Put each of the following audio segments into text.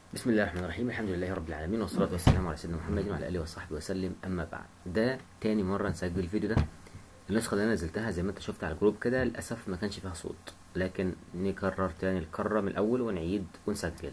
بسم الله الرحمن الرحيم الحمد لله رب العالمين والصلاة والسلام على سيدنا محمد وعلى آله وصحبه وسلم أما بعد ده تاني مرة نسجل الفيديو ده النسخة اللي أنا نزلتها زي ما أنت شفت على الجروب كده للأسف ما كانش فيها صوت لكن نكرر تاني الكرة من الأول ونعيد ونسجل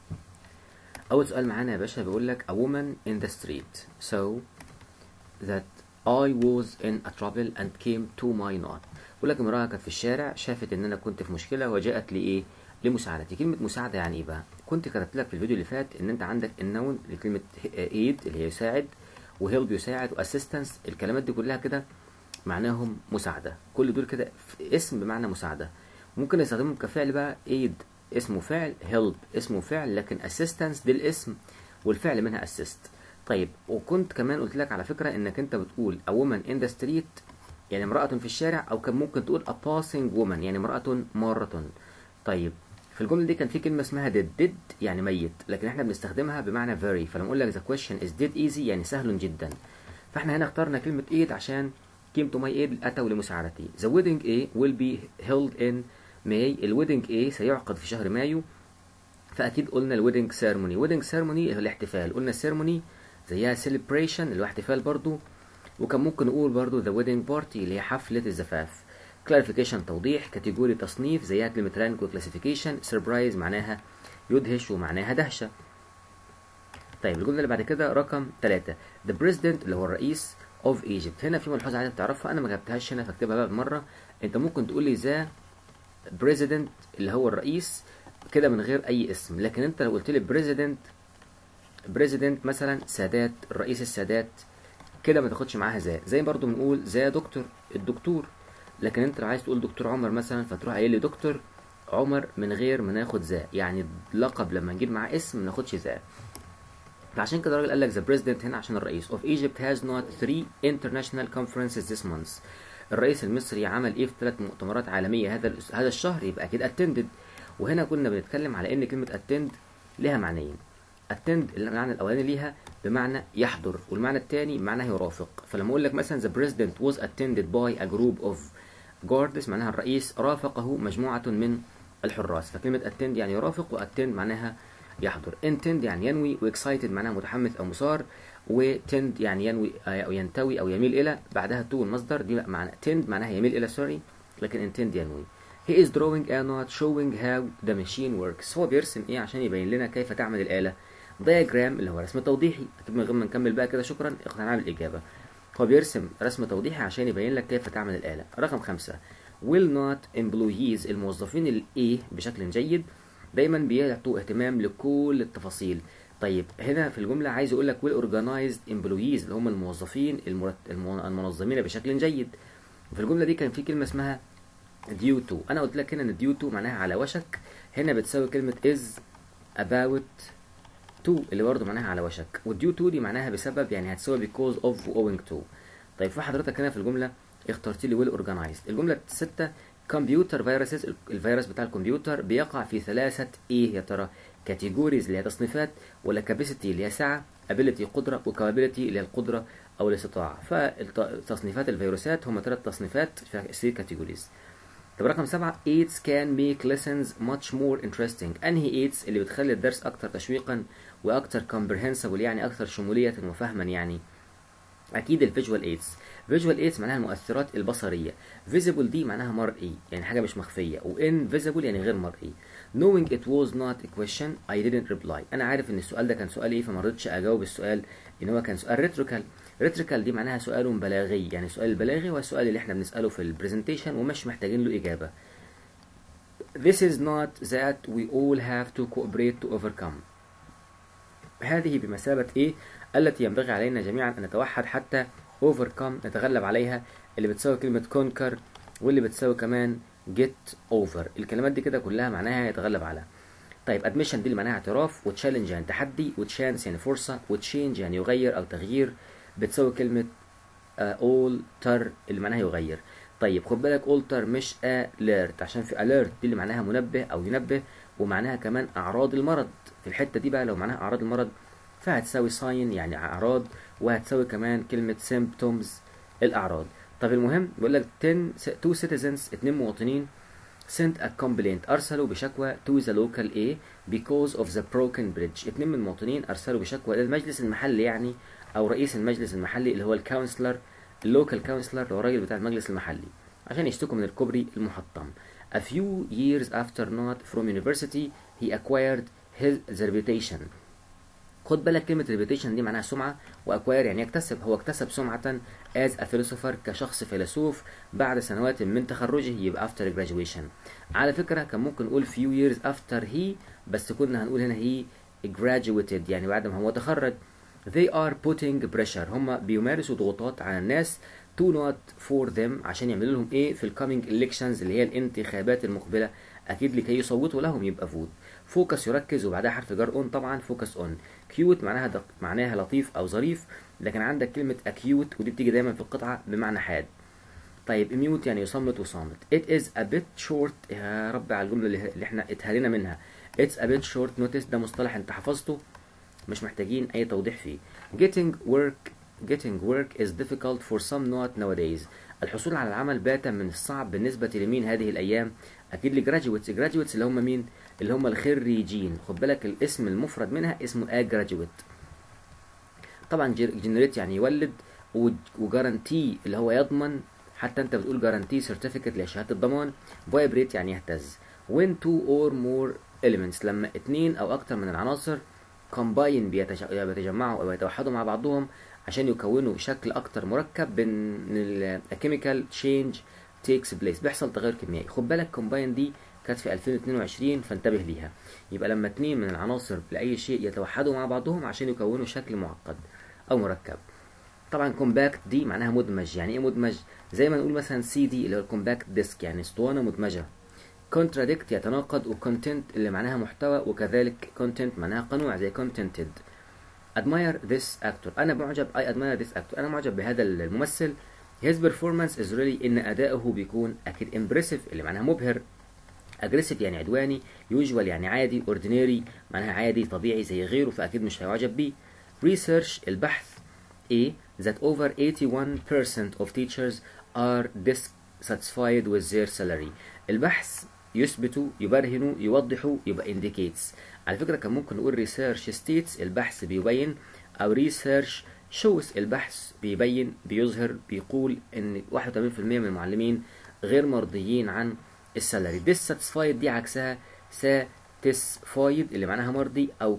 أول سؤال معانا يا باشا بيقول لك a woman in the street so that I was in a trouble and came to my knot بيقول لك امرأة كانت في الشارع شافت إن أنا كنت في مشكلة وجاءت لي إيه لمساعدتي كلمة مساعدة يعني إيه بقى كنت كتبت لك في الفيديو اللي فات إن أنت عندك النون لكلمة ايد اللي هي يساعد وهيلب يساعد واسيستنس الكلمات دي كلها كده معناهم مساعدة كل دول كده اسم بمعنى مساعدة ممكن نستخدمهم كفعل بقى ايد اسمه فعل هيلب اسمه فعل لكن اسيستنس دي الاسم والفعل منها اسيست طيب وكنت كمان قلت لك على فكرة انك انت بتقول a woman in the street يعني امرأة في الشارع او كان ممكن تقول a passing woman يعني امرأة مارة طيب في الجملة دي كان في كلمة اسمها did did يعني ميت لكن احنا بنستخدمها بمعنى very فلما اقول لك the question is did easy يعني سهل جدا فاحنا هنا اخترنا كلمة aid عشان came to my aid اتوا لمساعدتي the wedding A will be held in May الويدنج A سيعقد في شهر مايو فاكيد قلنا الويدنج سيرموني ويدنج سيرموني هو الاحتفال قلنا سيرموني زيها celebration اللي هو احتفال برضو وكان ممكن نقول برضو the wedding party اللي هي حفلة الزفاف clarification توضيح كاتيجوري تصنيف زيها كلمة رانك وكلاسيفيكيشن سربرايز معناها يدهش ومعناها دهشة طيب الجملة اللي بعد كده رقم ثلاثة the president اللي هو الرئيس of Egypt هنا في ملحوظة عايزك تعرفها أنا ما جبتهاش هنا فاكتبها بقى بالمرة أنت ممكن تقول لي ذا president اللي هو الرئيس كده من غير أي اسم لكن أنت لو قلت لي president president مثلا سادات الرئيس السادات كده ما تاخدش معاها ذا زي برضو بنقول ذا دكتور الدكتور لكن انت لو عايز تقول دكتور عمر مثلا فتروح قايل لي دكتور عمر من غير ما ناخد ذا يعني اللقب لما نجيب معاه اسم ما ناخدش ذا فعشان كده الراجل قال لك the president هنا عشان الرئيس of Egypt has not three international conferences this month الرئيس المصري عمل ايه في ثلاث مؤتمرات عالميه هذا هذا الشهر يبقى اكيد attended وهنا كنا بنتكلم على ان كلمه attend لها معنيين attend المعنى الاولاني ليها بمعنى يحضر والمعنى الثاني بمعنى يرافق فلما اقول لك مثلا the president was attended by a group of guards معناها الرئيس رافقه مجموعة من الحراس فكلمة attend يعني يرافق و attend معناها يحضر intend يعني ينوي و excited معناها متحمس أو مثار و tend يعني ينوي أو ينتوي أو يميل إلى بعدها to المصدر دي معنى tend معناها يميل إلى سوري لكن intend ينوي He is drawing a note showing how the machine works هو بيرسم إيه عشان يبين لنا كيف تعمل الآلة diagram اللي هو رسم توضيحي أكيد من غير ما نكمل بقى كده شكرا اقتناع بالإجابة هو بيرسم رسم توضيحي عشان يبين لك كيف تعمل الآلة رقم خمسة will not employees الموظفين الايه بشكل جيد دايما بيعطوا اهتمام لكل التفاصيل طيب هنا في الجملة عايز اقول لك will organized employees اللي هم الموظفين المرت... المنظمين بشكل جيد في الجملة دي كان في كلمة اسمها due to انا قلت لك هنا ان due to معناها على وشك هنا بتساوي كلمة is about to اللي برضه معناها على وشك والديو تو دي معناها بسبب يعني هتساوي because of و owing to طيب في حضرتك هنا في الجملة اخترت لي well organized الجملة الستة كمبيوتر فيروسز الفيروس بتاع الكمبيوتر بيقع في ثلاثة ايه يا ترى كاتيجوريز اللي هي تصنيفات ولا كاباسيتي اللي هي سعة ability قدرة وكابابيلتي اللي هي القدرة أو الاستطاعة فتصنيفات الفيروسات هم ثلاث تصنيفات في 3 كاتيجوريز طب رقم سبعة AIDS can make lessons much more interesting أنهي AIDS اللي بتخلي الدرس أكتر تشويقا وأكتر comprehensible يعني أكثر شمولية وفهما يعني أكيد الفيجوال ايدز فيجوال ايدز معناها المؤثرات البصرية فيزيبل دي معناها مرئي يعني حاجة مش مخفية و invisible يعني غير مرئي knowing it was not a question I didn't reply أنا عارف إن السؤال ده كان سؤال إيه فما رضيتش أجاوب السؤال إن هو كان سؤال ريتريكال ريتريكال دي معناها سؤال بلاغي يعني سؤال البلاغي هو السؤال اللي احنا بنسأله في البرزنتيشن ومش محتاجين له إجابة This is not that we all have to cooperate to overcome هذه بمثابة إيه التي ينبغي علينا جميعا أن نتوحد حتى overcome نتغلب عليها اللي بتساوي كلمة conquer واللي بتساوي كمان get over الكلمات دي كده كلها معناها يتغلب على طيب admission دي اللي معناها اعتراف وتشالنج يعني تحدي وتشانس يعني فرصة وتشينج يعني يغير أو تغيير بتساوي كلمة alter اللي معناها يغير طيب خد بالك alter مش alert عشان في alert دي اللي معناها منبه أو ينبه ومعناها كمان أعراض المرض في الحتة دي بقى لو معناها أعراض المرض فهتساوي ساين يعني أعراض وهتساوي كمان كلمة symptoms الأعراض طب المهم بيقول لك 10 two citizens اتنين مواطنين sent a complaint أرسلوا بشكوى to the local A because of the broken bridge اتنين من المواطنين أرسلوا بشكوى إلى المجلس المحلي يعني أو رئيس المجلس المحلي اللي هو الكونسلر اللوكال كونسلر اللي هو الراجل بتاع المجلس المحلي عشان يشتكوا من الكوبري المحطم A few years after not from university he acquired his the reputation خد بالك كلمة reputation دي معناها سمعة وأكواير يعني يكتسب هو اكتسب سمعة as a philosopher كشخص فيلسوف بعد سنوات من تخرجه يبقى after graduation على فكرة كان ممكن نقول few years after he بس كنا هنقول هنا he graduated يعني بعد ما هو تخرج they are putting pressure هم بيمارسوا ضغوطات على الناس to not for them عشان يعملوا لهم ايه في الكامينج elections اللي هي الانتخابات المقبلة اكيد لكي يصوتوا لهم يبقى فوت فوكس يركز وبعدها حرف جر اون طبعا فوكس اون كيوت معناها دق... معناها لطيف او ظريف لكن عندك كلمة اكيوت ودي بتيجي دايما في القطعة بمعنى حاد طيب ميوت يعني يصمت وصامت it is a bit short يا رب على الجملة اللي اللي احنا اتهالينا منها it's a bit short notice ده مصطلح انت حفظته مش محتاجين اي توضيح فيه getting work getting work is difficult for some not nowadays الحصول على العمل بات من الصعب بالنسبة لمين هذه الأيام أكيد لجراجويتس جراجويتس اللي هم مين اللي هم الخريجين خد بالك الاسم المفرد منها اسمه a graduate طبعا جنريت يعني يولد وجارانتي اللي هو يضمن حتى انت بتقول جارانتي سيرتيفيكت لشهاده الضمان فايبريت يعني يهتز when two or more elements لما اتنين او اكتر من العناصر combine بيتجمعوا او يتوحدوا مع بعضهم عشان يكونوا شكل اكتر مركب بين الكيميكال تشينج تيكس بليس بيحصل تغير كيميائي خد بالك كومباين دي كانت في 2022 فانتبه ليها يبقى لما اتنين من العناصر لاي شيء يتوحدوا مع بعضهم عشان يكونوا شكل معقد او مركب طبعا كومباكت دي معناها مدمج يعني ايه مدمج زي ما نقول مثلا سي دي اللي هو الكومباكت ديسك يعني اسطوانه مدمجه contradict يتناقض وكونتنت اللي معناها محتوى وكذلك content معناها قنوع زي contented admire this actor انا معجب I admire this actor انا معجب بهذا الممثل his performance is really ان اداؤه بيكون اكيد impressive اللي معناها مبهر aggressive يعني عدواني usual يعني عادي ordinary معناها عادي طبيعي زي غيره فاكيد مش هيعجب بيه research البحث A that over 81% of teachers are dissatisfied with their salary البحث يثبت يبرهن يوضح يبقى indicates على فكرة كان ممكن نقول research states البحث بيبين أو research shows البحث بيبين بيظهر بيقول إن 81% من المعلمين غير مرضيين عن السالري dissatisfied دي عكسها satisfied اللي معناها مرضي أو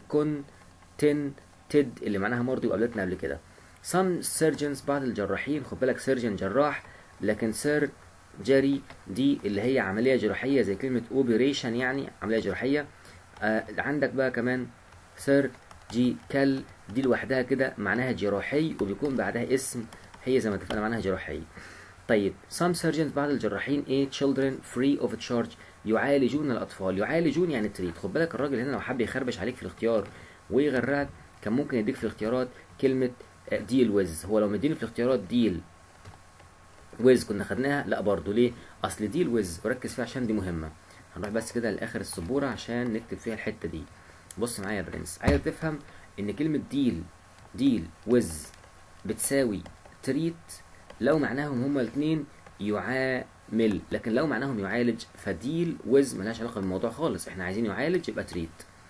contented اللي معناها مرضي وقابلتنا قبل كده some surgeons بعض الجراحين خد بالك surgeon جراح لكن سير جري دي اللي هي عملية جراحية زي كلمة operation يعني عملية جراحية آه عندك بقى كمان سيرجيكال دي لوحدها كده معناها جراحي وبيكون بعدها اسم هي زي ما اتفقنا معناها جراحي طيب some surgeons بعض الجراحين ايه children free of charge يعالجون الأطفال يعالجون يعني تريد خد بالك الراجل هنا لو حب يخربش عليك في الاختيار ويغرقك كان ممكن يديك في الاختيارات كلمة ديل ويز هو لو مديني في الاختيارات ديل ويز كنا خدناها لا برضه ليه اصل ديل ويز وركز فيها عشان دي مهمه هنروح بس كده لاخر السبوره عشان نكتب فيها الحته دي بص معايا يا برنس عايز تفهم ان كلمه ديل ديل ويز بتساوي تريت لو معناهم هما الاثنين يعامل لكن لو معناهم يعالج فديل ويز ملهاش علاقه بالموضوع خالص احنا عايزين يعالج يبقى تريت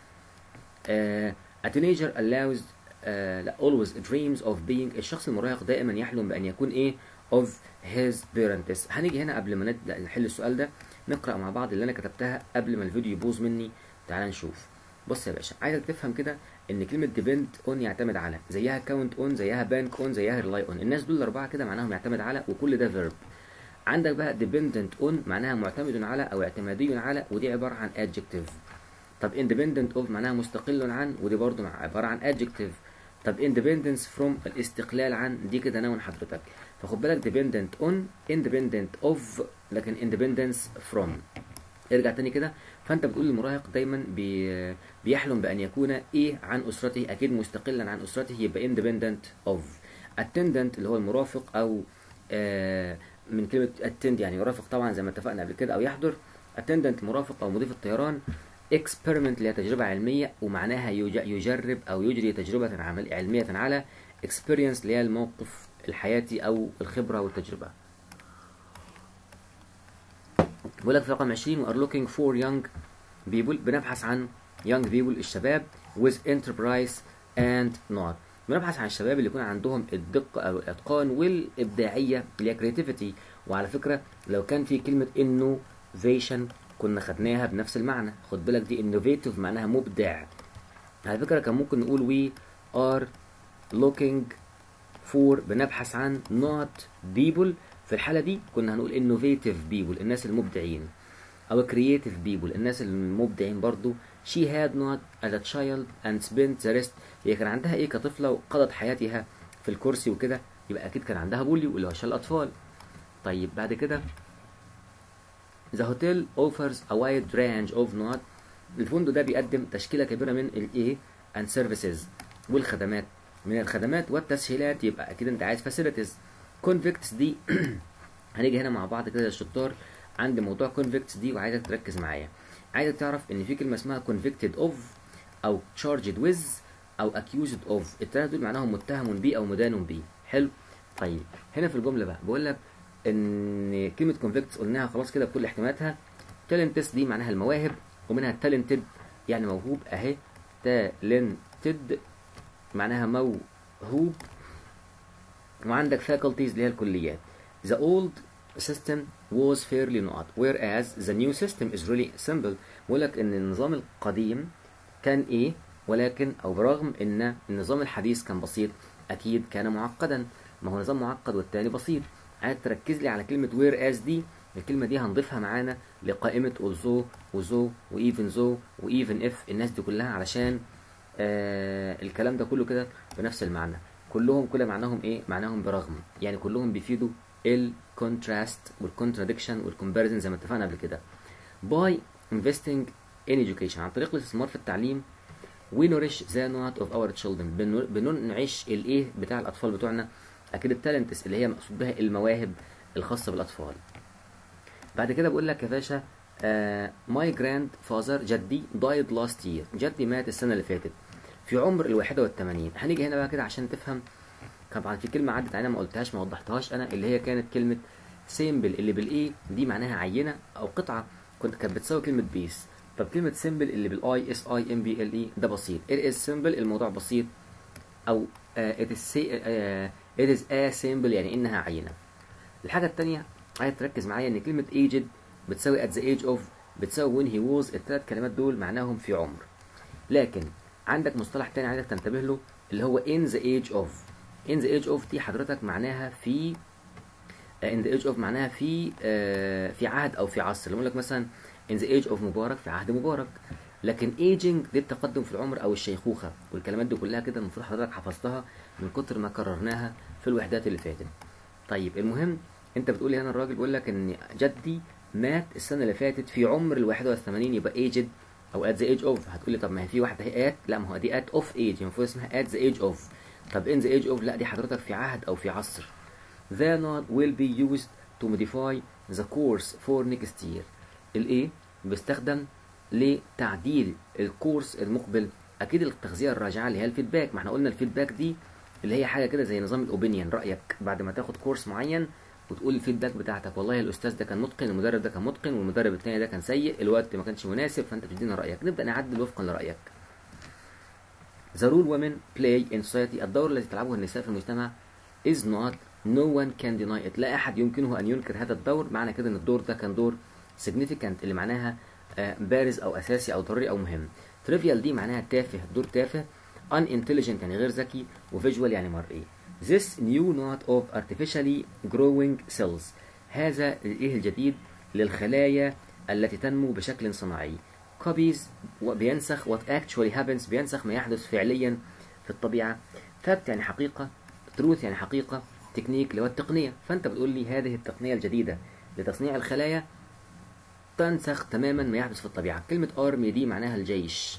uh, a teenager allows uh, لا always dreams of being الشخص المراهق دائما يحلم بأن يكون إيه of his parents هنيجي هنا قبل ما نبدأ نحل السؤال ده نقرأ مع بعض اللي أنا كتبتها قبل ما الفيديو يبوظ مني تعال نشوف بص يا باشا عايزك تفهم كده ان كلمة depend on يعتمد على زيها count on زيها bank on زيها rely on الناس دول الأربعة كده معناهم يعتمد على وكل ده verb عندك بقى dependent on معناها معتمد على أو اعتمادي على ودي عبارة عن adjective طب independent of معناها مستقل عن ودي برضو عبارة عن adjective طب independence from الاستقلال عن دي كده نون حضرتك فخد بالك dependent on independent of لكن independence from ارجع تاني كده فانت بتقول للمراهق دايما بي بيحلم بان يكون ايه عن اسرته اكيد مستقلا عن اسرته يبقى independent of attendant اللي هو المرافق او آه من كلمه attend يعني يرافق طبعا زي ما اتفقنا قبل كده او يحضر attendant مرافق او مضيف الطيران experiment اللي هي تجربة علمية ومعناها يجرب أو يجري تجربة علمية على experience اللي هي الموقف الحياتي أو الخبرة والتجربة بيقول لك في رقم 20 we are looking for young people بنبحث عن young people الشباب with enterprise and not بنبحث عن الشباب اللي يكون عندهم الدقة أو الإتقان والإبداعية اللي هي creativity وعلى فكرة لو كان في كلمة innovation كنا خدناها بنفس المعنى خد بالك دي innovative معناها مبدع على فكرة كان ممكن نقول we are looking for بنبحث عن not people في الحالة دي كنا هنقول innovative people الناس المبدعين أو creative people الناس المبدعين برضو she had not as a child and spent the rest هي كان عندها ايه كطفلة وقضت حياتها في الكرسي وكده يبقى أكيد كان عندها بوليو اللي هو شلل الأطفال طيب بعد كده The hotel offers a wide range of not الفندق ده بيقدم تشكيلة كبيرة من الايه and services والخدمات من الخدمات والتسهيلات يبقى أكيد أنت عايز facilities convicts دي هنيجي هنا مع بعض كده يا شطار عند موضوع convicts دي وعايزك تركز معايا عايزك تعرف ان في كلمه اسمها convicted of او charged with او accused of الثلاثه دول معناهم متهم به او مدان به حلو طيب هنا في الجمله بقى بقول لك ان كلمه convicts قلناها خلاص كده بكل احتمالاتها talentless دي معناها المواهب ومنها talented يعني موهوب اهي talented معناها موهوب وعندك faculties اللي هي الكليات the old system was fairly not whereas the new system is really simple بقول لك ان النظام القديم كان ايه ولكن او برغم ان النظام الحديث كان بسيط اكيد كان معقدا ما هو نظام معقد والتاني بسيط عايز تركز لي على كلمة whereas دي الكلمة دي هنضيفها معانا لقائمة although وزو وeven though وeven if الناس دي كلها علشان آه الكلام ده كله كده بنفس المعنى كلهم كل معناهم ايه معناهم برغم يعني كلهم بيفيدوا الكونتراست والكونتراديكشن والكومباريزن زي ما اتفقنا قبل كده باي investing in education عن طريق الاستثمار في التعليم we nourish the not of our children بن- بننعش الايه بتاع الاطفال بتوعنا اكيد التالنتس اللي هي مقصود بها المواهب الخاصه بالاطفال بعد كده بقول لك يا باشا ماي جراند فازر جدي died last year جدي مات السنه اللي فاتت في عمر الواحدة والثمانين هنيجي هنا بقى كده عشان تفهم طبعا في كلمة عدت علينا ما قلتهاش ما وضحتهاش أنا اللي هي كانت كلمة سيمبل اللي بالإيه دي معناها عينة أو قطعة كنت كانت بتساوي كلمة بيس طب كلمة سيمبل اللي بالاي اس اي ام بي ال اي ده بسيط it is simple الموضوع بسيط أو uh, it is say, uh, it is a simple يعني إنها عينة الحاجة التانية عايز تركز معايا إن كلمة aged بتساوي at the age of بتساوي when he was الثلاث كلمات دول معناهم في عمر لكن عندك مصطلح تاني عايزك تنتبه له اللي هو in the age of in the age of دي حضرتك معناها في uh, in the age of معناها في uh, في عهد او في عصر لما اقول لك مثلا in the age of مبارك في عهد مبارك لكن aging دي التقدم في العمر او الشيخوخه والكلمات دي كلها كده المفروض حضرتك حفظتها من كتر ما كررناها في الوحدات اللي فاتت طيب المهم انت بتقول لي هنا الراجل بيقول لك ان جدي مات السنه اللي فاتت في عمر ال 81 يبقى aged او at the age of هتقول لي طب ما هي في واحده هي at لا ما هو دي at of age المفروض اسمها at the age of طب in the age of لا دي حضرتك في عهد او في عصر the not will be used to modify the course for next year الايه بيستخدم لتعديل الكورس المقبل اكيد التغذيه الراجعه اللي هي الفيدباك ما احنا قلنا الفيدباك دي اللي هي حاجه كده زي نظام الاوبينيون رايك بعد ما تاخد كورس معين وتقول الفيدباك بتاعتك والله الاستاذ ده كان متقن المدرب ده كان متقن والمدرب التاني ده كان سيء الوقت ما كانش مناسب فانت بتدينا رايك نبدا نعدل وفقا لرايك The role women play in society الدور الذي تلعبه النساء في المجتمع is not no one can deny it لا أحد يمكنه أن ينكر هذا الدور معنى كده أن الدور ده كان دور significant اللي معناها آه، بارز أو أساسي أو ضروري أو مهم trivial دي معناها تافه دور تافه unintelligent يعني غير ذكي وفيجوال يعني مرئي this new knot of artificially growing cells هذا الإيه الجديد للخلايا التي تنمو بشكل صناعي copies وبينسخ what actually happens بينسخ ما يحدث فعليا في الطبيعة fact يعني حقيقة truth يعني حقيقة تكنيك اللي هو التقنية فأنت بتقول لي هذه التقنية الجديدة لتصنيع الخلايا تنسخ تماما ما يحدث في الطبيعة كلمة army دي معناها الجيش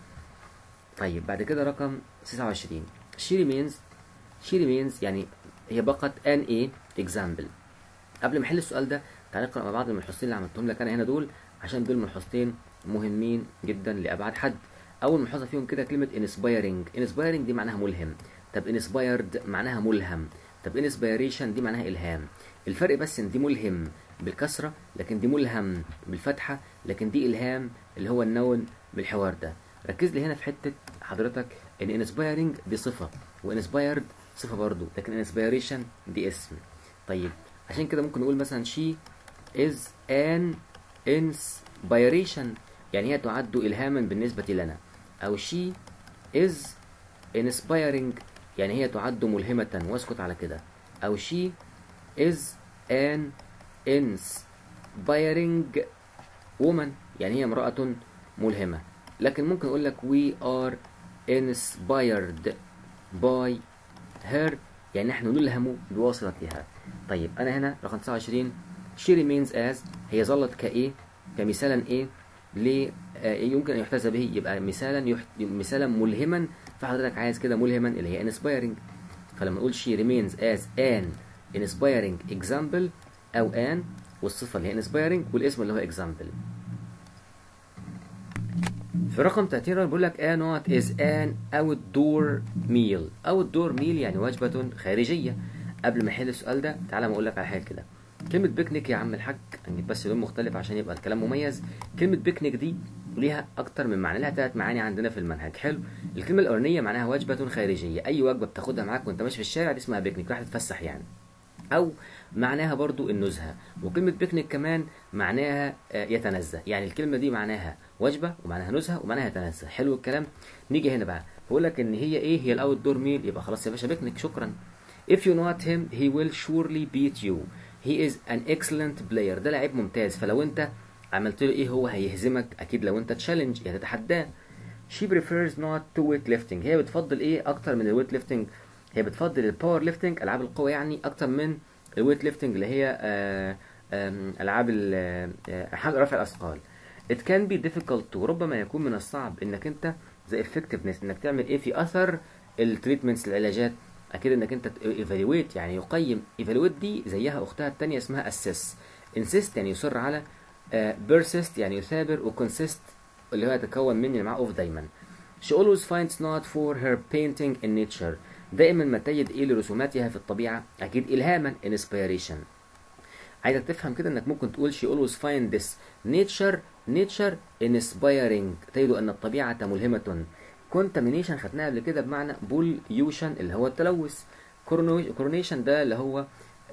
طيب بعد كده رقم 29 she remains she remains يعني هي بقت an a example قبل ما احل السؤال ده تعالى نقرا مع بعض الملحوظتين اللي عملتهم لك انا هنا دول عشان دول ملحوظتين مهمين جدا لابعد حد اول ملحوظه فيهم كده كلمه inspiring inspiring دي معناها ملهم طب inspired معناها ملهم طب inspiration دي معناها الهام الفرق بس ان دي ملهم بالكسره لكن دي ملهم بالفتحه لكن دي الهام اللي هو النون بالحوار ده ركز لي هنا في حته حضرتك ان انسبايرنج دي صفه وانسبايرد صفه برضو لكن انسبيريشن دي اسم طيب عشان كده ممكن نقول مثلا she is an inspiration يعني هي تعد إلهاما بالنسبة لنا أو she is inspiring يعني هي تعد ملهمة واسكت على كده أو she is an inspiring woman يعني هي امرأة ملهمة لكن ممكن أقول لك we are inspired by her يعني نحن نلهم بواسطتها طيب أنا هنا رقم 29 she remains as هي ظلت كإيه كمثالا إيه ل يمكن أن يحتذى به يبقى مثالا يحت... مثالا ملهما فحضرتك عايز كده ملهما اللي هي inspiring فلما نقول she remains as an inspiring example أو an والصفة اللي هي inspiring والاسم اللي هو example في رقم 30 بيقول لك a not is an outdoor meal outdoor meal يعني وجبة خارجية قبل ما احل السؤال ده تعالى ما اقول لك على حاجه كده كلمة بيكنيك يا عم الحاج هنجيب بس لون مختلف عشان يبقى الكلام مميز كلمة بيكنيك دي ليها أكتر من معنى لها ثلاث معاني عندنا في المنهج حلو الكلمة الأولانية معناها وجبة خارجية أي وجبة بتاخدها معاك وأنت ماشي في الشارع دي اسمها بيكنيك راح تتفسح يعني أو معناها برضو النزهة وكلمة بيكنيك كمان معناها يتنزه يعني الكلمة دي معناها وجبة ومعناها نزهة ومعناها يتنزه حلو الكلام نيجي هنا بقى بقول لك إن هي إيه هي الأوت دور ميل يبقى خلاص يا باشا بيكنيك شكرا If you not him he will surely beat you he is an excellent player ده لعيب ممتاز فلو انت عملت له ايه هو هيهزمك اكيد لو انت تشالنج يعني تتحداه she prefers not to weight lifting هي بتفضل ايه اكتر من الويت ليفتنج هي بتفضل الباور ليفتنج العاب القوه يعني اكتر من الويت ليفتنج اللي هي آآ آآ العاب رفع الاثقال it can be difficult وربما يكون من الصعب انك انت زي effectiveness انك تعمل ايه في اثر التريتمنتس العلاجات اكيد انك انت ايفالويت يعني يقيم ايفالويت دي زيها اختها الثانيه اسمها اسس انسيست يعني يصر على بيرسيست يعني يثابر وكونسيست اللي هو يتكون من اللي معاه اوف دايما she always finds not for her painting in nature دائما ما تجد ايه لرسوماتها في الطبيعه اكيد الهاما inspiration عايزك تفهم كده انك ممكن تقول she always find this nature nature inspiring تجد ان الطبيعه ملهمه كونتامينيشن خدناها قبل كده بمعنى بوليوشن اللي هو التلوث كورونيشن ده اللي هو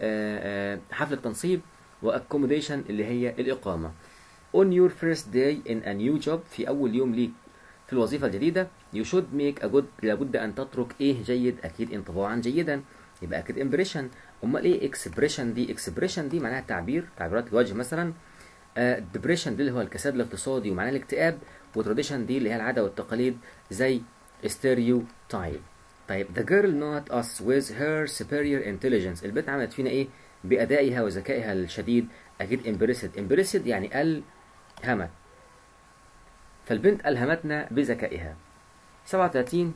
حفل التنصيب واكوموديشن اللي هي الاقامه on your first day in a new job في اول يوم ليك في الوظيفه الجديده you should make a good لابد ان تترك ايه جيد اكيد انطباعا جيدا يبقى اكيد امبريشن امال ايه اكسبريشن دي اكسبريشن دي معناها تعبير تعبيرات الوجه مثلا ديبريشن دي اللي هو الكساد الاقتصادي ومعناها الاكتئاب وتراديشن دي اللي هي العاده والتقاليد زي ستيريوتايب طيب the girl not us with her superior intelligence البنت عملت فينا ايه بأدائها وذكائها الشديد أكيد impressed impressed يعني ألهمت فالبنت ألهمتنا بذكائها 37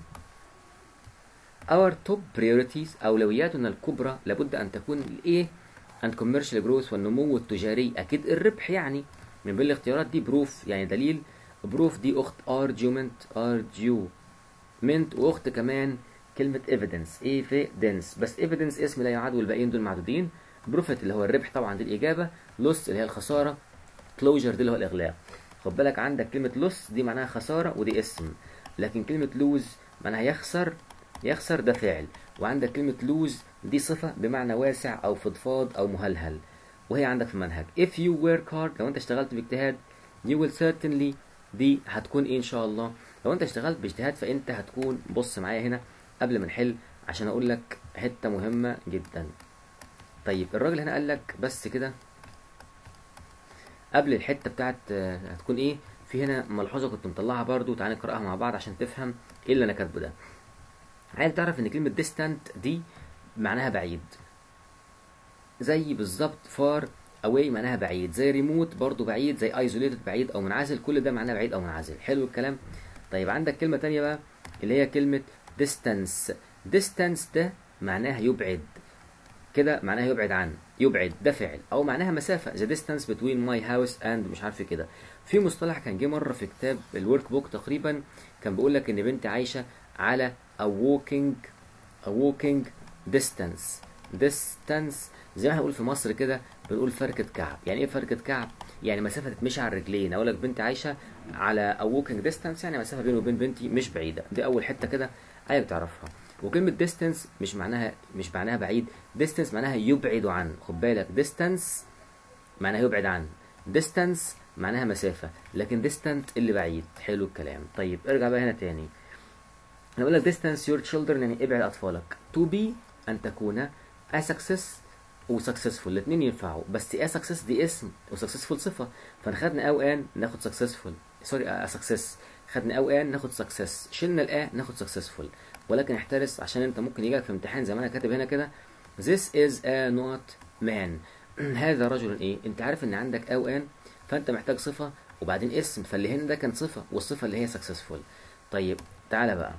Our top priorities أولوياتنا الكبرى لابد أن تكون الإيه and commercial growth والنمو التجاري أكيد الربح يعني من بين الاختيارات دي بروف يعني دليل بروف دي أخت argument argument وأخت كمان كلمة evidence evidence بس evidence اسم لا يعاد والباقيين دول معدودين بروفيت اللي هو الربح طبعا دي الإجابة لوس اللي هي الخسارة كلوجر دي اللي هو الإغلاق خد بالك عندك كلمة لوس دي معناها خسارة ودي اسم لكن كلمة لوز معناها يخسر يخسر ده فعل وعندك كلمة لوز دي صفة بمعنى واسع أو فضفاض أو مهلهل وهي عندك في المنهج if you work hard لو أنت اشتغلت باجتهاد you will certainly دي هتكون إيه إن شاء الله لو أنت اشتغلت باجتهاد فأنت هتكون بص معايا هنا قبل ما نحل عشان أقول لك حتة مهمة جدا طيب الراجل هنا قال لك بس كده قبل الحته بتاعت هتكون ايه في هنا ملحوظه كنت مطلعها برضو تعالى نقراها مع بعض عشان تفهم ايه اللي انا كاتبه ده عايز تعرف ان كلمه distant دي معناها بعيد زي بالظبط far away معناها بعيد زي ريموت برضو بعيد زي isolated بعيد او منعزل كل ده معناه بعيد او منعزل حلو الكلام طيب عندك كلمه تانية بقى اللي هي كلمه distance distance ده معناها يبعد كده معناها يبعد عن يبعد ده فعل او معناها مسافه the distance between my house and مش عارف كده في مصطلح كان جه مره في كتاب الورك بوك تقريبا كان بيقول لك ان بنتي عايشه على a walking a walking distance distance زي ما احنا بنقول في مصر كده بنقول فركة كعب يعني ايه فركة كعب يعني مسافة تتمشي على الرجلين اقول لك بنتي عايشة على او walking distance يعني مسافة بيني وبين بنتي مش بعيدة دي اول حتة كده ايه بتعرفها وكلمة distance مش معناها مش معناها بعيد distance معناها يبعد عن خد بالك distance معناها يبعد عن distance معناها مسافة لكن distant اللي بعيد حلو الكلام طيب ارجع بقى هنا تاني انا بقول لك distance your children يعني ابعد اطفالك to be ان تكون a success و successful الاثنين ينفعوا بس a success دي اسم و successful صفة فاخدنا او ان ناخد successful سوري a success خدنا او ان ناخد success شلنا الا ناخد successful ولكن احترس عشان انت ممكن يجيلك في امتحان زي ما انا كاتب هنا كده this is a not man هذا رجل ايه انت عارف ان عندك او ان فانت محتاج صفة وبعدين اسم فاللي هنا ده كان صفة والصفة اللي هي successful طيب تعالى بقى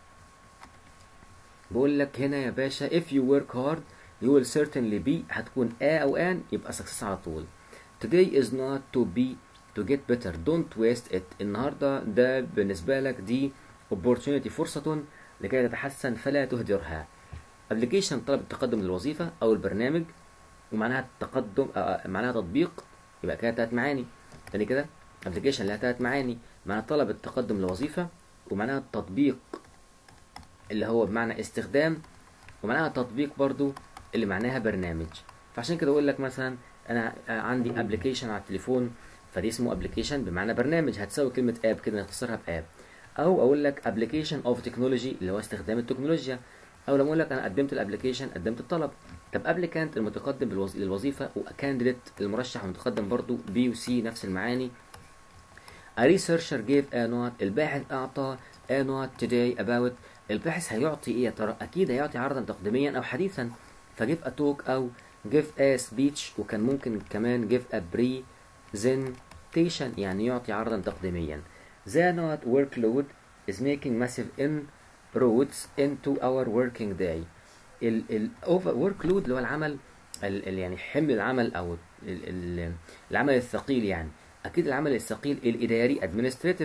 بقول لك هنا يا باشا if you work hard you will certainly be هتكون a او ان يبقى success على طول today is not to be to get better don't waste it النهارده ده بالنسبة لك دي opportunity فرصة لكي تتحسن فلا تهدرها application طلب التقدم للوظيفة أو البرنامج ومعناها التقدم آه معناها تطبيق يبقى كده تلات معاني تاني كده application لها تلات معاني معناها طلب التقدم لوظيفة ومعناها التطبيق اللي هو بمعنى استخدام ومعناها تطبيق برضو اللي معناها برنامج فعشان كده اقول لك مثلا انا عندي ابلكيشن على التليفون فدي اسمه ابلكيشن بمعنى برنامج هتساوي كلمه اب كده نختصرها باب او اقول لك ابلكيشن اوف تكنولوجي اللي هو استخدام التكنولوجيا او لما اقول لك انا قدمت الابلكيشن قدمت الطلب طب ابليكانت المتقدم بالوظ... للوظيفه وكانديديت المرشح المتقدم برضو بي وسي نفس المعاني A researcher gave a note الباحث أعطى a note today about الباحث هيعطي إيه يا ترى؟ أكيد هيعطي عرضا تقديميا أو حديثا فجيف a talk أو give a speech وكان ممكن كمان give a presentation يعني يعطي عرضا تقديميا The note workload is making massive inroads into our working day ال ال over workload اللي هو العمل ال ال يعني حمل العمل أو ال ال العمل الثقيل يعني اكيد العمل الثقيل الاداري administrative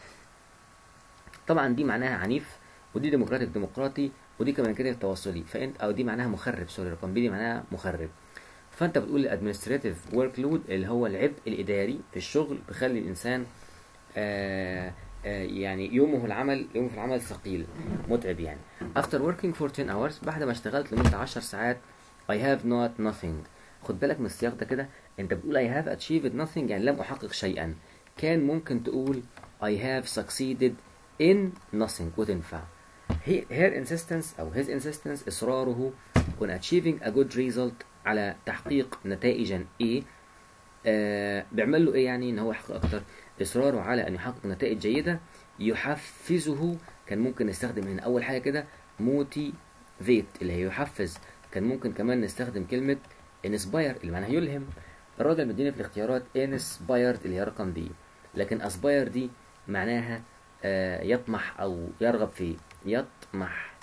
طبعا دي معناها عنيف ودي ديمقراطيك ديمقراطي ودي كمان كده تواصلي فانت او دي معناها مخرب سوري رقم بي دي معناها مخرب فانت بتقول الادمنستريتيف ورك لود اللي هو العبء الاداري في الشغل بيخلي الانسان آآ آآ يعني يومه العمل يومه في العمل ثقيل متعب يعني after working for 10 hours بعد ما اشتغلت لمده 10 ساعات I have not nothing خد بالك من السياق ده كده انت بتقول I have achieved nothing يعني لم احقق شيئا كان ممكن تقول I have succeeded in nothing وتنفع her insistence او his insistence اصراره on achieving a good result على تحقيق نتائجا ايه آه بيعمل له ايه يعني ان هو يحقق اكتر اصراره على ان يحقق نتائج جيده يحفزه كان ممكن نستخدم هنا اول حاجه كده motivate اللي هي يحفز كان ممكن كمان نستخدم كلمه inspire اللي معناها يلهم الراجل مديني في الاختيارات inspired اللي هي رقم دي لكن aspire دي معناها آه يطمح او يرغب في يطمح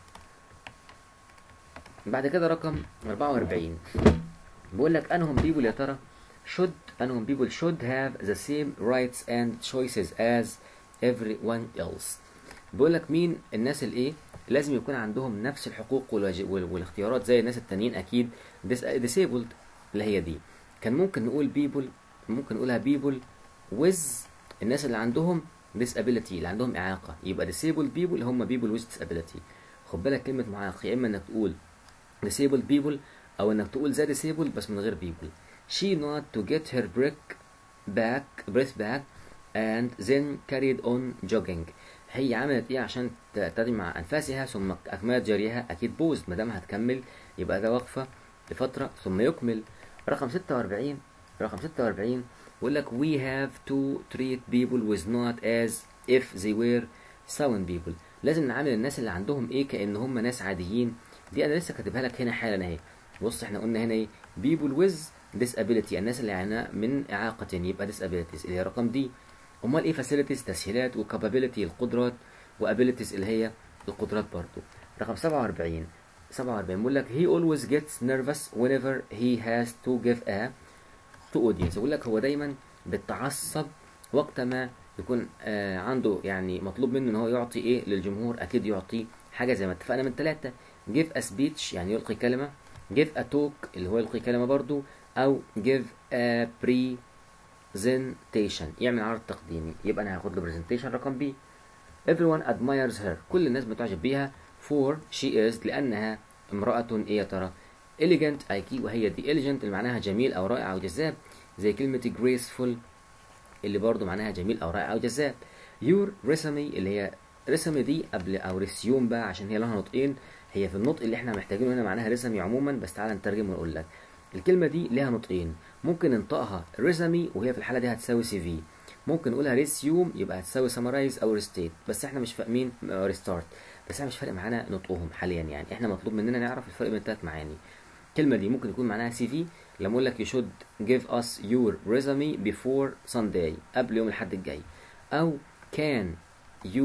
بعد كده رقم 44 بيقول لك انهم بيبول يا ترى should انهم بيبول should have the same rights and choices as everyone else بيقول لك مين الناس الايه لازم يكون عندهم نفس الحقوق والاختيارات زي الناس التانيين اكيد disabled اللي هي دي كان ممكن نقول people ممكن نقولها people with الناس اللي عندهم disability اللي عندهم إعاقة يبقى disabled people هم people with disability خد بالك كلمة معاق يا إما إنك تقول disabled people أو إنك تقول زي disabled بس من غير people she not to get her breath back breath back and then carried on jogging هي عملت ايه عشان تجمع انفاسها ثم اكملت جريها اكيد بوز ما دام هتكمل يبقى ده وقفه لفتره ثم يكمل رقم 46 رقم 46 بيقول لك we have to treat people with not as if they were sound people لازم نعامل الناس اللي عندهم ايه كأن هم ناس عاديين دي انا لسه كاتبها لك هنا حالا اهي بص احنا قلنا هنا ايه people with disability الناس اللي عنا من اعاقة يبقى disabilities اللي هي رقم دي امال ايه facilities تسهيلات وكابابيلتي القدرات وابيلتيز اللي هي القدرات برضو رقم 47 47 بيقول لك he always gets nervous whenever he has to give a to audience بيقول لك هو دايما بيتعصب وقت ما يكون آه عنده يعني مطلوب منه ان هو يعطي ايه للجمهور اكيد يعطي حاجه زي ما اتفقنا من ثلاثه give a speech يعني يلقي كلمه give a talk اللي هو يلقي كلمة برضو أو give a presentation يعمل عرض تقديمي يبقى أنا هاخد له presentation رقم B everyone admires her كل الناس بتعجب بيها for she is لأنها امرأة إيه يا ترى elegant IQ وهي دي elegant اللي معناها جميل أو رائع أو جذاب زي كلمة graceful اللي برضو معناها جميل أو رائع أو جذاب your resume اللي هي رسمي دي قبل أو رسيوم بقى عشان هي لها نطقين هي في النطق اللي احنا محتاجينه هنا معناها رسمي عموما بس تعالى نترجم ونقول لك الكلمة دي ليها نطقين ممكن ننطقها ريزمي وهي في الحالة دي هتساوي سي في ممكن نقولها ريسيوم يبقى هتساوي سمرايز او ريستيت بس احنا مش فاهمين ريستارت بس احنا مش فارق معانا نطقهم حاليا يعني احنا مطلوب مننا نعرف الفرق بين الثلاث معاني الكلمة دي ممكن يكون معناها سي في لما اقول لك you should give us your resume before Sunday قبل يوم الحد الجاي او can you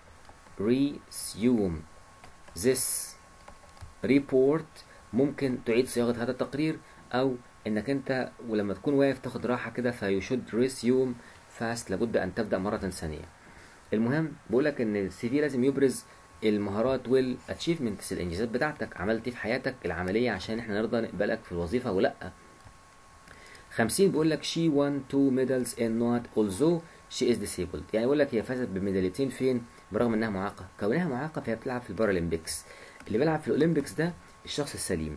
resume this report ممكن تعيد صياغة هذا التقرير أو إنك أنت ولما تكون واقف تاخد راحة كده في you should resume fast لابد أن تبدأ مرة ثانية المهم بقولك إن السي في لازم يبرز المهارات والاتشيفمنتس الانجازات بتاعتك عملت في حياتك العملية عشان احنا نرضى نقبلك في الوظيفة ولا 50 بيقول لك she won two medals in not although she is disabled يعني بيقول لك هي فازت بميداليتين فين برغم انها معاقة كونها معاقة فهي بتلعب في البارالمبيكس اللي بيلعب في الاولمبيكس ده الشخص السليم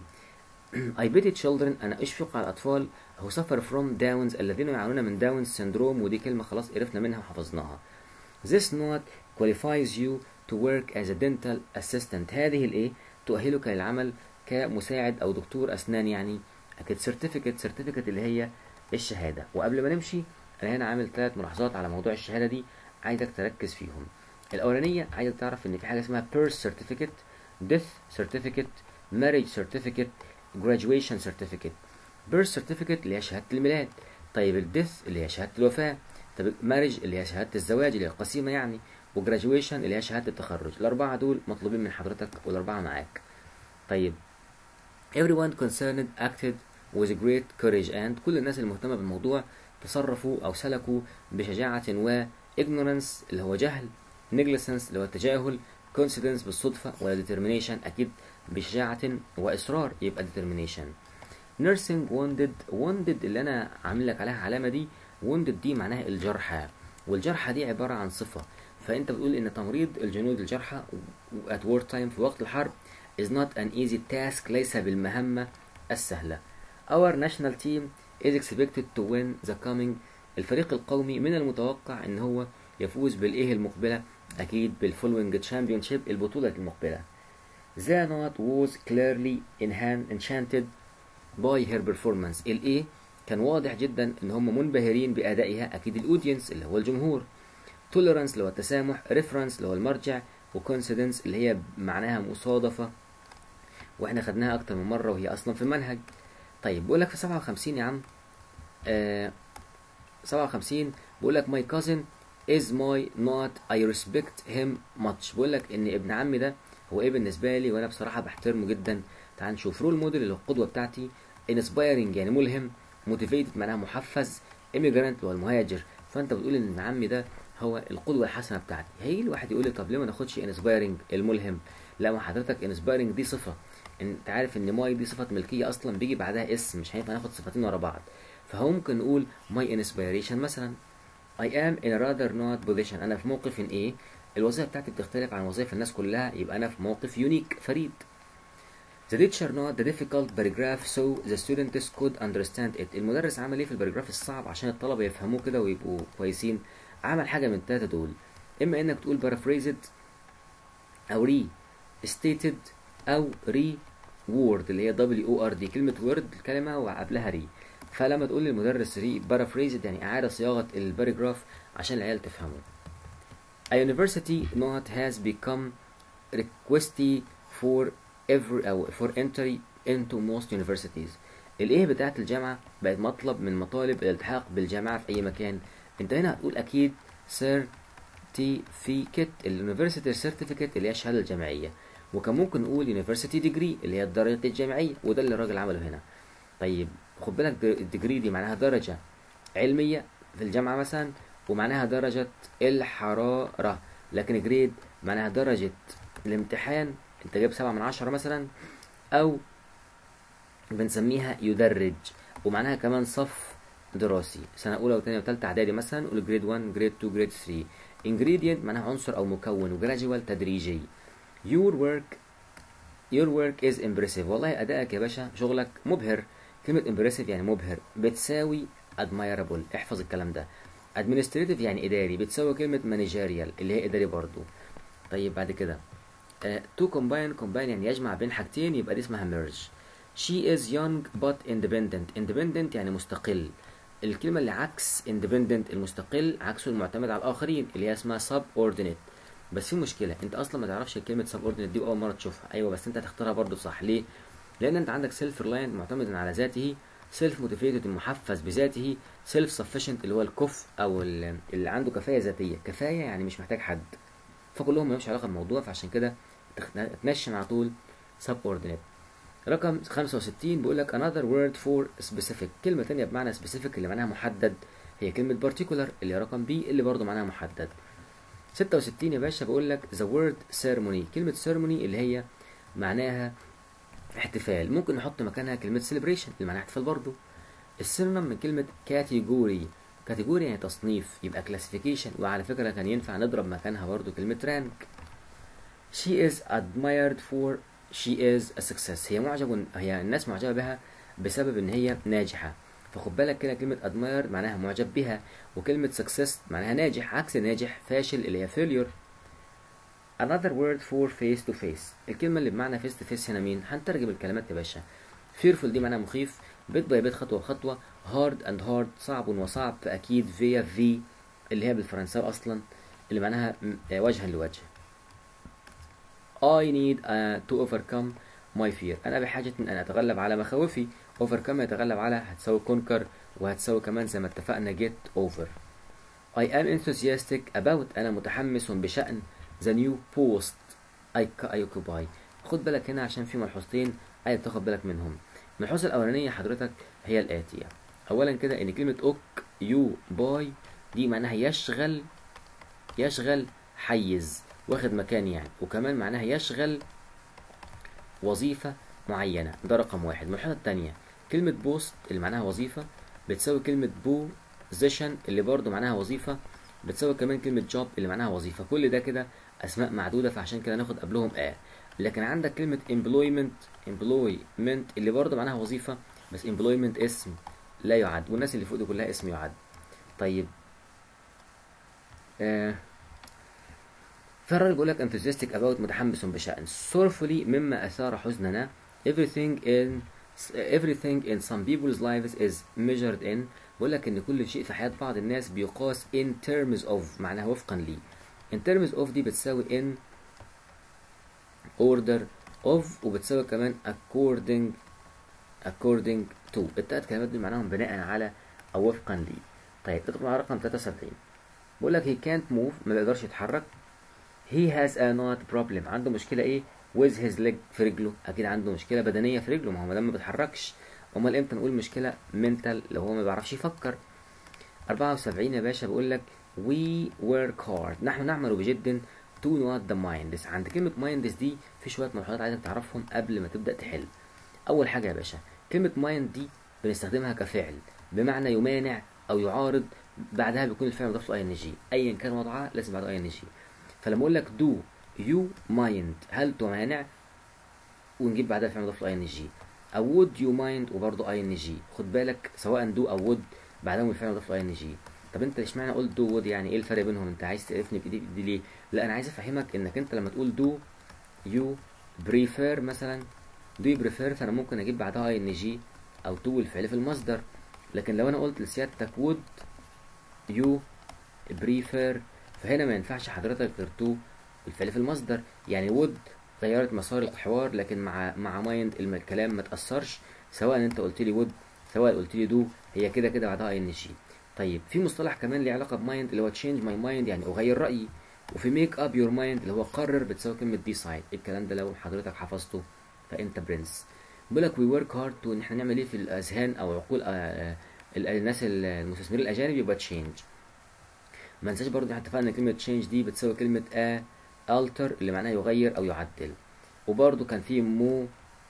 I pity children أنا أشفق على الأطفال who suffer from downs الذين يعانون من داونز syndrome ودي كلمة خلاص عرفنا منها وحفظناها This not qualifies you to work as a dental assistant هذه الإيه تؤهلك للعمل كمساعد أو دكتور أسنان يعني أكيد certificate certificate اللي هي الشهادة وقبل ما نمشي أنا هنا عامل ثلاث ملاحظات على موضوع الشهادة دي عايزك تركز فيهم الأولانية عايزك تعرف إن في حاجة اسمها birth certificate death certificate marriage certificate graduation certificate birth certificate اللي هي شهادة الميلاد طيب الديث اللي هي شهادة الوفاة طب marriage اللي هي شهادة الزواج اللي هي القسيمة يعني وجراجويشن اللي هي شهادة التخرج الأربعة دول مطلوبين من حضرتك والأربعة معاك طيب everyone concerned acted with great courage and كل الناس المهتمة بالموضوع تصرفوا أو سلكوا بشجاعة و ignorance اللي هو جهل negligence اللي هو التجاهل coincidence بالصدفة ولا determination أكيد بشجاعة وإصرار يبقى determination nursing wounded wounded اللي أنا عامل لك عليها علامة دي wounded دي معناها الجرحى والجرحى دي عبارة عن صفة فأنت بتقول إن تمريض الجنود الجرحى at war time في وقت الحرب is not an easy task ليس بالمهمة السهلة our national team is expected to win the coming الفريق القومي من المتوقع إن هو يفوز بالإيه المقبلة أكيد بالفولوينج تشامبيونشيب البطولة المقبلة The note was clearly enhan- enchanted by her performance الإيه كان واضح جدا إن هم منبهرين بأدائها أكيد الأودينس اللي هو الجمهور tolerance اللي هو التسامح reference اللي هو المرجع وcoincidence اللي هي معناها مصادفة واحنا خدناها أكتر من مرة وهي أصلا في المنهج طيب بيقول لك في 57 يا عم آه 57 بيقول لك my cousin is my not I respect him much بيقول لك ان ابن عمي ده هو ايه بالنسبه لي وانا بصراحه بحترمه جدا تعال نشوف رول موديل اللي هو القدوه بتاعتي inspiring يعني ملهم motivated معناها محفز immigrant اللي هو المهاجر فانت بتقول ان ابن عمي ده هو القدوه الحسنه بتاعتي هيجي الواحد يقول لي طب ليه ما ناخدش inspiring الملهم لا ما حضرتك inspiring دي صفه انت عارف ان ماي دي صفه ملكيه اصلا بيجي بعدها اسم مش هينفع ناخد صفتين ورا بعض فهو ممكن نقول my inspiration مثلا I am in a rather not position أنا في موقف إيه الوظيفة بتاعتي بتختلف عن وظائف الناس كلها يبقى أنا في موقف يونيك فريد The teacher not the difficult paragraph so the students could understand it المدرس عمل ايه في الباراجراف الصعب عشان الطلبة يفهموه كده ويبقوا كويسين عمل حاجة من التلاتة دول إما إنك تقول paraphrased أو re stated أو re word اللي هي W O R D كلمة word الكلمة وقبلها re فلما تقول للمدرس ري paraphrased يعني إعادة صياغة الباراجراف عشان العيال تفهمه A university not has become requesty for every أو for entry into most universities الإيه بتاعت الجامعة بقت مطلب من مطالب الالتحاق بالجامعة في أي مكان أنت هنا هتقول أكيد certificate اليونيفرسيتي certificate اللي هي الشهادة الجامعية وكان ممكن نقول university degree اللي هي الدرجة الجامعية وده اللي الراجل عمله هنا طيب خد بالك الديجري دي معناها درجة علمية في الجامعة مثلا ومعناها درجة الحرارة لكن جريد معناها درجة الامتحان انت جايب سبعة من عشرة مثلا او بنسميها يدرج ومعناها كمان صف دراسي سنة أولى وثانية وثالثة إعدادي مثلا نقول جريد 1 جريد 2 جريد 3 ingredient معناها عنصر أو مكون وجراديوال تدريجي your work your work is impressive والله أدائك يا باشا شغلك مبهر كلمة impressive يعني مبهر بتساوي admirable احفظ الكلام ده administrative يعني إداري بتساوي كلمة managerial اللي هي إداري برضو طيب بعد كده uh, to combine combine يعني يجمع بين حاجتين يبقى دي اسمها merge she is young but independent independent يعني مستقل الكلمة اللي عكس independent المستقل عكسه المعتمد على الآخرين اللي هي اسمها subordinate بس في مشكلة انت اصلا ما تعرفش كلمة subordinate دي اول مرة تشوفها ايوه بس انت هتختارها برضو صح ليه؟ لان انت عندك self reliant معتمد على ذاته self motivated المحفز بذاته self sufficient اللي هو الكفء او اللي عنده كفاية ذاتية كفاية يعني مش محتاج حد فكلهم مالهمش علاقة بالموضوع فعشان كده تنشن على طول subordinate رقم 65 بيقول لك another word for specific كلمة تانية بمعنى specific اللي معناها محدد هي كلمة particular اللي رقم B اللي برضو معناها محدد 66 يا باشا بقول لك the word ceremony كلمة ceremony اللي هي معناها احتفال ممكن نحط مكانها كلمة celebration اللي معناها احتفال برضو السينونيم من كلمة category كاتيجوري يعني تصنيف يبقى classification وعلى فكرة كان ينفع نضرب مكانها برضو كلمة rank she is admired for she is a success هي معجب هي الناس معجبة بها بسبب ان هي ناجحة فخد بالك كده كلمة admire معناها معجب بها وكلمة success معناها ناجح عكس ناجح فاشل اللي هي failure another word for face to face الكلمة اللي بمعنى face to face هنا مين هنترجم الكلمات يا باشا fearful دي معناها مخيف بيت باي بيت خطوة بخطوة hard and hard صعب وصعب فأكيد via v اللي هي بالفرنساوي أصلا اللي معناها وجها لوجه I need uh, to overcome my fear أنا بحاجة من أن أتغلب على مخاوفي overcome يتغلب على هتساوي conquer وهتساوي كمان زي ما اتفقنا get over I am enthusiastic about أنا متحمس بشأن the new post I, I occupy خد بالك هنا عشان في ملحوظتين عايز تاخد بالك منهم الملحوظة الأولانية حضرتك هي الآتية أولا كده إن كلمة اوك يو باي دي معناها يشغل يشغل حيز واخد مكان يعني وكمان معناها يشغل وظيفة معينة ده رقم واحد الملحوظة التانية كلمة بوست اللي معناها وظيفة بتساوي كلمة بوزيشن اللي برضو معناها وظيفة بتساوي كمان كلمة جوب اللي معناها وظيفة كل ده كده أسماء معدودة فعشان كده ناخد قبلهم آ لكن عندك كلمة employment employment اللي برضو معناها وظيفة بس employment اسم لا يعد والناس اللي فوق دي كلها اسم يعد طيب آه فالراجل بيقول لك enthusiastic about متحمس بشأن sorrowfully مما أثار حزننا everything in everything in some people's lives is measured in بيقول لك ان كل شيء في حياة بعض الناس بيقاس in terms of معناها وفقا لي in terms of دي بتساوي in order of وبتساوي كمان according according to التلات كلمات دي معناهم بناء على او وفقا لي طيب اضغط على رقم 73 بيقول لك he can't move ما بيقدرش يتحرك he has a not problem عنده مشكلة ايه with his leg في رجله اكيد عنده مشكلة بدنية في رجله ما هو ما بيتحركش امال امتى نقول مشكلة mental لو هو ما بيعرفش يفكر 74 يا باشا بيقول لك we work hard نحن نعمل بجد to not the minds عند كلمة minds دي في شوية ملحوظات عايزك تعرفهم قبل ما تبدأ تحل أول حاجة يا باشا كلمة mind دي بنستخدمها كفعل بمعنى يمانع أو يعارض بعدها بيكون الفعل مضاف له اي ان جي ايا كان وضعها لازم بعده اي ان جي فلما اقول لك do you mind هل تمانع ونجيب بعدها الفعل مضاف له اي ان جي او would you mind وبرضه اي ان جي خد بالك سواء do او would بعدهم الفعل مضاف له اي ان جي طب انت اشمعنى قلت do would يعني ايه الفرق بينهم انت عايز تعرفني بايدي دي ليه لا انا عايز افهمك انك انت لما تقول do you prefer مثلا do you prefer فانا ممكن اجيب بعدها اي ان جي او to الفعل في المصدر لكن لو انا قلت لسيادتك would you prefer فهنا ما ينفعش حضرتك غير to الفعل في المصدر يعني would غيرت مسار الحوار لكن مع مع مايند الكلام ما تأثرش سواء انت قلت لي would سواء قلت لي do هي كده كده بعدها اي ان جي طيب في مصطلح كمان ليه علاقه بمايند اللي هو change my mind يعني اغير رايي وفي make up your mind اللي هو قرر بتساوي كلمه decide الكلام ده لو حضرتك حفظته فانت برنس بيقول لك we work hard to ان احنا نعمل ايه في الاذهان او عقول آه الناس المستثمرين الاجانب يبقى change ما ننساش برضه احنا اتفقنا ان كلمه change دي بتساوي كلمه a alter اللي معناها يغير او يعدل وبرضه كان في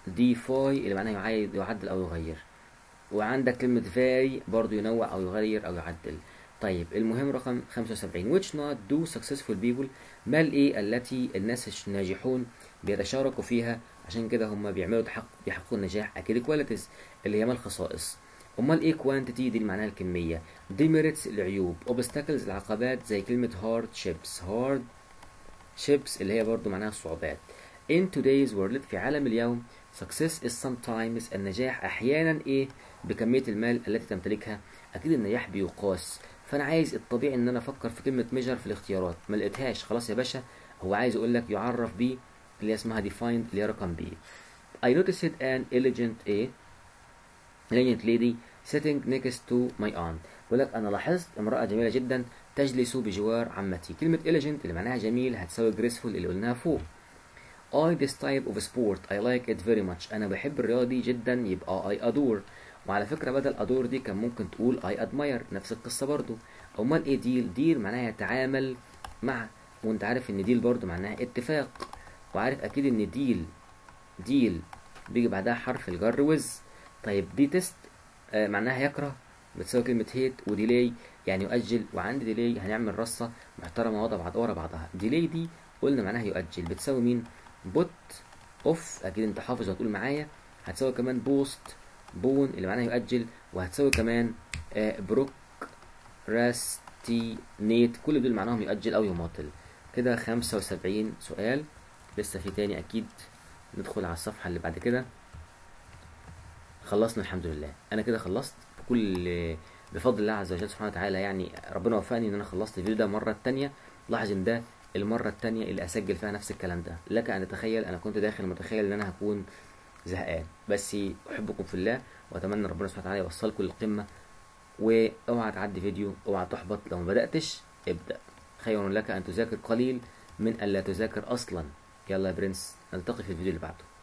ديفاي اللي معناها يعايد يعدل او يغير وعندك كلمة vary برضو ينوع او يغير او يعدل طيب المهم رقم 75 which not do successful people ما الايه التي الناس الناجحون بيتشاركوا فيها عشان كده هم بيعملوا تحقق بيحققوا النجاح اكيد كواليتيز اللي هي ما الخصائص امال ايه كوانتيتي دي اللي معناها الكميه demerits العيوب obstacles العقبات زي كلمه hardships hard ships اللي هي برضو معناها الصعوبات in today's world في عالم اليوم success is sometimes النجاح احيانا ايه بكميه المال التي تمتلكها اكيد النجاح بيقاس فانا عايز الطبيعي ان انا افكر في كلمه ميجر في الاختيارات ما لقيتهاش خلاص يا باشا هو عايز يقول لك يعرف ب اللي اسمها defined اللي هي رقم ب I noticed an elegant a elegant lady sitting next to my aunt بيقول لك انا لاحظت امراه جميله جدا تجلس بجوار عمتي كلمه elegant اللي معناها جميل هتساوي graceful اللي قلناها فوق I this type of sport I like it very much أنا بحب الرياضة دي جدا يبقى I adore وعلى فكرة بدل adore دي كان ممكن تقول I admire نفس القصة برضو أمال إيه ديل ديل معناها يتعامل مع وأنت عارف إن ديل برضو معناها اتفاق وعارف أكيد إن ديل ديل بيجي بعدها حرف الجر وز طيب دي تيست آه معناها يكره بتساوي كلمة هيت وديلي يعني يؤجل وعند ديلي هنعمل رصة محترمة ورا بعض ورا بعضها ديلي دي قلنا معناها يؤجل بتساوي مين بوت اوف اكيد انت حافظ وهتقول معايا هتساوي كمان بوست بون اللي معناها يؤجل وهتساوي كمان آه بروك راستي نيت كل دول معناهم يؤجل او يماطل كده خمسة وسبعين سؤال لسه في تاني اكيد ندخل على الصفحة اللي بعد كده خلصنا الحمد لله انا كده خلصت بكل بفضل الله عز وجل سبحانه وتعالى يعني ربنا وفقني ان انا خلصت الفيديو ده المره التانية لاحظ ان ده المره التانية اللي اسجل فيها نفس الكلام ده لك ان تتخيل انا كنت داخل متخيل ان انا هكون زهقان بس احبكم في الله واتمنى ربنا سبحانه وتعالى يوصلكم للقمه واوعى تعدي فيديو اوعى تحبط لو ما بداتش ابدا خير لك ان تذاكر قليل من الا تذاكر اصلا يلا يا برنس نلتقي في الفيديو اللي بعده